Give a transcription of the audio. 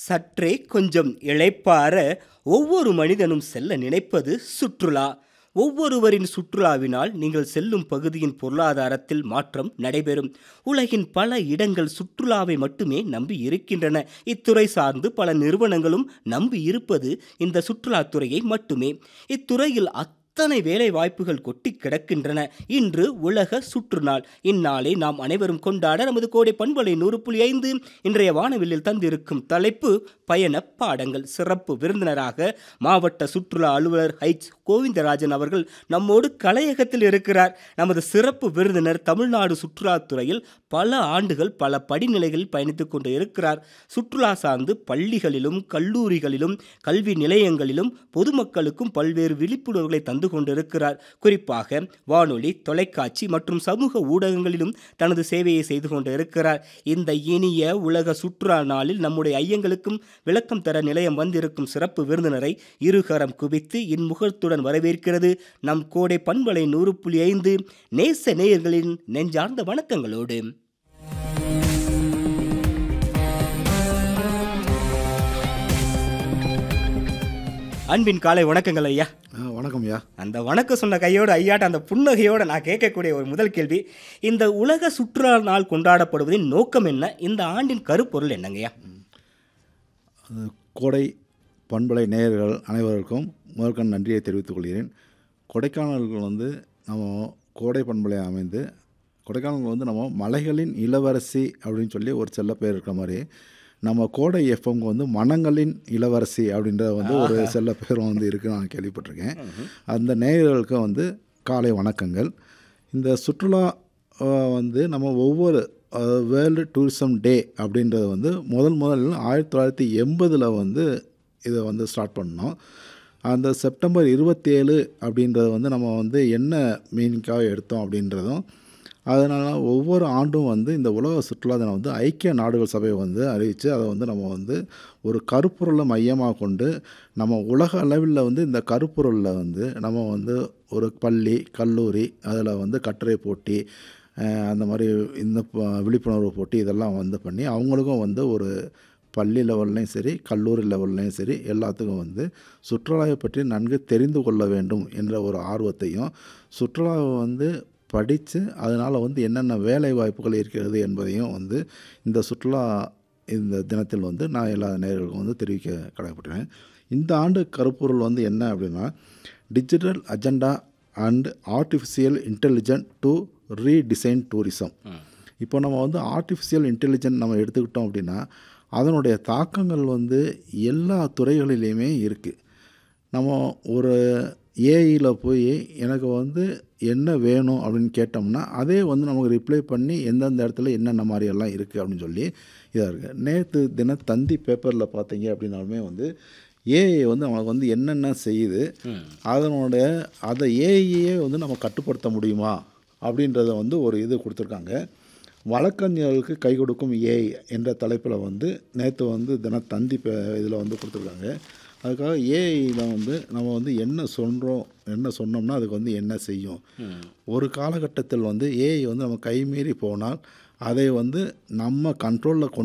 சற்றே கொஞ்சம் இளைப்பாற ஒவ்வொரு மனிதனும் செல்ல நினைப்பது சுற்றுலா ஒவ்வொருவரின் சுற்றுலாவினால் நீங்கள் செல்லும் பகுதியின் பொருளாதாரத்தில் மாற்றம் நடைபெறும் உலகின் பல இடங்கள் சுற்றுலாவை மட்டுமே நம்பி இருக்கின்றன இத்துறை சார்ந்து பல நிறுவனங்களும் நம்பி இருப்பது இந்த சுற்றுலாத்துறையை மட்டுமே இத்துறையில் அத்தனை வேலை வாய்ப்புகள் கொட்டி கிடக்கின்றன இன்று உலக சுற்றுநாள் இந்நாளை நாம் அனைவரும் கொண்டாட நமது கோடை பண்பலை நூறு புள்ளி ஐந்து இன்றைய வானவில்லில் தந்திருக்கும் தலைப்பு பயண பாடங்கள் சிறப்பு விருந்தினராக மாவட்ட சுற்றுலா அலுவலர் ஹைச் கோவிந்தராஜன் அவர்கள் நம்மோடு கலையகத்தில் இருக்கிறார் நமது சிறப்பு விருந்தினர் தமிழ்நாடு சுற்றுலாத்துறையில் பல ஆண்டுகள் பல படிநிலைகளில் பயணித்துக் கொண்டு இருக்கிறார் சுற்றுலா சார்ந்து பள்ளிகளிலும் கல்லூரிகளிலும் கல்வி நிலையங்களிலும் பொதுமக்களுக்கும் பல்வேறு விழிப்புணர்வுகளை தந்து கொண்டிருக்கிறார் குறிப்பாக வானொலி தொலைக்காட்சி மற்றும் சமூக ஊடகங்களிலும் தனது சேவையை செய்து கொண்டு இருக்கிறார் இந்த இனிய உலக சுற்றுலா நாளில் நம்முடைய ஐயங்களுக்கும் விளக்கம் தர நிலையம் வந்திருக்கும் சிறப்பு விருந்தினரை இருகரம் குவித்து இன்முகத்துடன் வரவேற்கிறது நம் கோடை பண்பலை நூறு புள்ளி ஐந்து நேச நேயர்களின் நெஞ்சார்ந்த வணக்கங்களோடு அன்பின் காலை வணக்கங்கள் ஐயா ஆ வணக்கம் ஐயா அந்த வணக்கம் சொன்ன கையோடு ஐயாட்ட அந்த புன்னகையோடு நான் கேட்கக்கூடிய ஒரு முதல் கேள்வி இந்த உலக சுற்றுலா நாள் கொண்டாடப்படுவதின் நோக்கம் என்ன இந்த ஆண்டின் கருப்பொருள் என்னங்கய்யா அது கோடை பண்பலை நேயர்கள் அனைவருக்கும் முதற்கண் நன்றியை தெரிவித்துக் கொள்கிறேன் கொடைக்கானல்கள் வந்து நம்ம கோடை பண்பலை அமைந்து கொடைக்கானல் வந்து நம்ம மலைகளின் இளவரசி அப்படின்னு சொல்லி ஒரு செல்ல பேர் இருக்கிற மாதிரி நம்ம கோடை எஃப்எம்க்கு வந்து மனங்களின் இளவரசி அப்படின்ற வந்து ஒரு செல்ல பேரும் வந்து இருக்குது நான் கேள்விப்பட்டிருக்கேன் அந்த நேயர்களுக்கு வந்து காலை வணக்கங்கள் இந்த சுற்றுலா அஹ், வந்து நம்ம ஒவ்வொரு வேர்ல்டு டூரிசம் டே அப்படின்றது வந்து முதல் முதல் ஆயிரத்தி தொள்ளாயிரத்தி எண்பதில் வந்து இதை வந்து ஸ்டார்ட் பண்ணோம் அந்த செப்டம்பர் இருபத்தேழு அப்படின்றது வந்து நம்ம வந்து என்ன மீனிங்காக எடுத்தோம் அப்படின்றதும் அதனால் ஒவ்வொரு ஆண்டும் வந்து இந்த உலக சுற்றுலா தினம் வந்து ஐக்கிய நாடுகள் சபை வந்து அறிவித்து அதை வந்து நம்ம வந்து ஒரு கருப்பொருளை மையமாக கொண்டு நம்ம உலக அளவில் வந்து இந்த கருப்பொருளில் வந்து நம்ம வந்து ஒரு பள்ளி கல்லூரி அதில் வந்து கட்டுரை போட்டி அஹ், அந்த மாதிரி இந்த ப- விழிப்புணர்வு போட்டி இதெல்லாம் வந்து பண்ணி அவங்களுக்கும் வந்து ஒரு பள்ளி லெவல்லையும் சரி கல்லூரி லெவல்லையும் சரி எல்லாத்துக்கும் வந்து சுற்றுலாவை பற்றி நன்கு தெரிந்து கொள்ள வேண்டும் என்ற ஒரு ஆர்வத்தையும் சுற்றுலாவை வந்து படித்து அதனால் வந்து என்னென்ன வேலை வாய்ப்புகள் இருக்கிறது என்பதையும் வந்து இந்த சுற்றுலா இந்த தினத்தில் வந்து நான் எல்லா நேயர்களுக்கும் வந்து தெரிவிக்க கடமைப்பட்டேன் இந்த ஆண்டு கருப்பொருள் வந்து என்ன அப்படின்னா digital agenda and artificial intelligent to redesign tourism இப்போ நம்ம வந்து ஆர்டிஃபிஷியல் இன்டெலிஜென்ட் நம்ம எடுத்துக்கிட்டோம் அப்படின்னா அதனுடைய தாக்கங்கள் வந்து எல்லா துறைகளிலையுமே இருக்குது நம்ம ஒரு ஏஐயில் போய் எனக்கு வந்து என்ன வேணும் அப்படின்னு கேட்டோம்னா அதே வந்து நமக்கு ரிப்ளை பண்ணி எந்தெந்த இடத்துல என்னென்ன மாதிரியெல்லாம் இருக்குது அப்படின்னு சொல்லி இதாக இருக்குது நேற்று தின தந்தி பேப்பரில் பார்த்தீங்க அப்படின்னாலுமே வந்து ஏஐ வந்து நமக்கு வந்து என்னென்ன செய்யுது அதனுடைய அதை ஏஐயே வந்து நம்ம கட்டுப்படுத்த முடியுமா அப்படின்றத வந்து ஒரு இது கொடுத்துருக்காங்க வழக்கறிஞர்களுக்கு கை கொடுக்கும் ஏஐ என்ற தலைப்பில் வந்து நேற்று வந்து தின தந்தி இதில் வந்து கொடுத்துருக்காங்க அதுக்காக ஏஐயில் வந்து நம்ம வந்து என்ன சொல்கிறோம் என்ன சொன்னோம்னா அதுக்கு வந்து என்ன செய்யும் ஒரு காலகட்டத்தில் வந்து ஏஐ வந்து நம்ம கைமீறி போனால் அதை வந்து நம்ம கண்ட்ரோலில் கொண்டு